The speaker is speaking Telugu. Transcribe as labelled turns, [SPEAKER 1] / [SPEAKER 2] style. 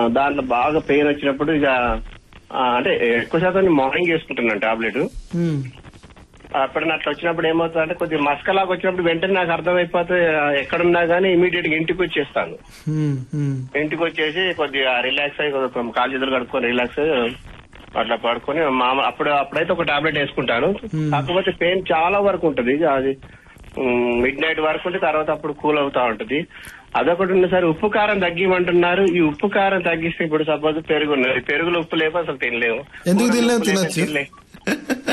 [SPEAKER 1] దాంట్లో బాగా పెయిన్ వచ్చినప్పుడు ఇక ఆ, అంటే ఎక్కువ శాతం మార్నింగ్ వేసుకుంటున్నాను టాబ్లెట్
[SPEAKER 2] ఉమ్,
[SPEAKER 1] అప్పుడు అట్లా వచ్చినప్పుడు ఏమవుతుంది అంటే కొద్దిగా మస్కలాగా వచ్చినప్పుడు వెంటనే నాకు అర్థమైపోతే ఆ, ఎక్కడున్నా గానీ ఇమీడియట్ గా ఇంటికి వచ్చేస్తాను
[SPEAKER 2] ఉమ్, ఉమ్,
[SPEAKER 1] ఇంటికి వచ్చేసి కొద్దిగా రిలాక్స్ అయ్యి కొద్దిగా కాలు చేతులు కడుక్కొని రిలాక్స్ అయ్యి అట్లా పడుకొని మామ అప్పుడు అప్పుడైతే ఒక టాబ్లెట్ వేసుకుంటాను కాకపోతే పెయిన్ చాలా వరకు ఉంటది ఇక అది మిడ్ నైట్ వరకు ఉంటే తర్వాత అప్పుడు కూల్ అవుతా ఉంటది అదొకటి ఉంది సార్ ఉప్పు కారం తగ్గిమంటున్నారు ఈ ఉప్పు కారం తగ్గిస్తే ఇప్పుడు సపోజ్ పెరుగు ఉన్నది పెరుగులో ఉప్పు లేక అసలు తినలేము
[SPEAKER 2] ఎందుకు తినలేము?
[SPEAKER 1] ఉప్పు లేక
[SPEAKER 2] తినొచ్చు.
[SPEAKER 1] తినలేము.